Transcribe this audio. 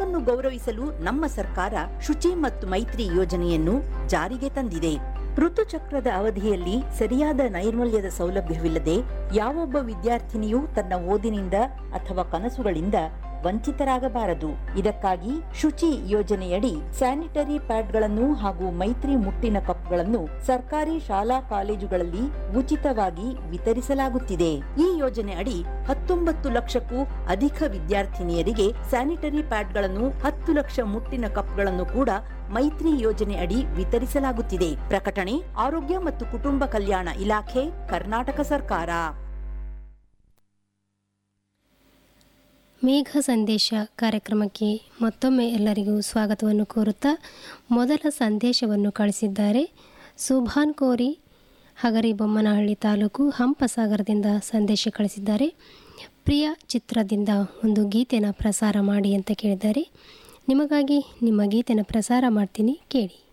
ಬದುಕನ್ನು ಗೌರವಿಸಲು ನಮ್ಮ ಸರ್ಕಾರ ಶುಚಿ ಮತ್ತು ಮೈತ್ರಿ ಯೋಜನೆಯನ್ನು ಜಾರಿಗೆ ತಂದಿದೆ ಋತುಚಕ್ರದ ಅವಧಿಯಲ್ಲಿ ಸರಿಯಾದ ನೈರ್ಮಲ್ಯದ ಸೌಲಭ್ಯವಿಲ್ಲದೆ ಯಾವೊಬ್ಬ ವಿದ್ಯಾರ್ಥಿನಿಯೂ ತನ್ನ ಓದಿನಿಂದ ಅಥವಾ ಕನಸುಗಳಿಂದ ವಂಚಿತರಾಗಬಾರದು ಇದಕ್ಕಾಗಿ ಶುಚಿ ಯೋಜನೆಯಡಿ ಸ್ಯಾನಿಟರಿ ಪ್ಯಾಡ್ಗಳನ್ನು ಹಾಗೂ ಮೈತ್ರಿ ಮುಟ್ಟಿನ ಕಪ್ಗಳನ್ನು ಸರ್ಕಾರಿ ಶಾಲಾ ಕಾಲೇಜುಗಳಲ್ಲಿ ಉಚಿತವಾಗಿ ವಿತರಿಸಲಾಗುತ್ತಿದೆ ಈ ಯೋಜನೆ ಅಡಿ ಹತ್ತೊಂಬತ್ತು ಲಕ್ಷಕ್ಕೂ ಅಧಿಕ ವಿದ್ಯಾರ್ಥಿನಿಯರಿಗೆ ಸ್ಯಾನಿಟರಿ ಪ್ಯಾಡ್ಗಳನ್ನು ಹತ್ತು ಲಕ್ಷ ಮುಟ್ಟಿನ ಕಪ್ಗಳನ್ನು ಕೂಡ ಮೈತ್ರಿ ಯೋಜನೆ ಅಡಿ ವಿತರಿಸಲಾಗುತ್ತಿದೆ ಪ್ರಕಟಣೆ ಆರೋಗ್ಯ ಮತ್ತು ಕುಟುಂಬ ಕಲ್ಯಾಣ ಇಲಾಖೆ ಕರ್ನಾಟಕ ಸರ್ಕಾರ ಮೇಘ ಸಂದೇಶ ಕಾರ್ಯಕ್ರಮಕ್ಕೆ ಮತ್ತೊಮ್ಮೆ ಎಲ್ಲರಿಗೂ ಸ್ವಾಗತವನ್ನು ಕೋರುತ್ತಾ ಮೊದಲ ಸಂದೇಶವನ್ನು ಕಳಿಸಿದ್ದಾರೆ ಸುಭಾನ್ ಕೋರಿ ಹಗರಿ ಬೊಮ್ಮನಹಳ್ಳಿ ತಾಲೂಕು ಹಂಪಸಾಗರದಿಂದ ಸಂದೇಶ ಕಳಿಸಿದ್ದಾರೆ ಪ್ರಿಯ ಚಿತ್ರದಿಂದ ಒಂದು ಗೀತೆನ ಪ್ರಸಾರ ಮಾಡಿ ಅಂತ ಕೇಳಿದ್ದಾರೆ ನಿಮಗಾಗಿ ನಿಮ್ಮ ಗೀತೆನ ಪ್ರಸಾರ ಮಾಡ್ತೀನಿ ಕೇಳಿ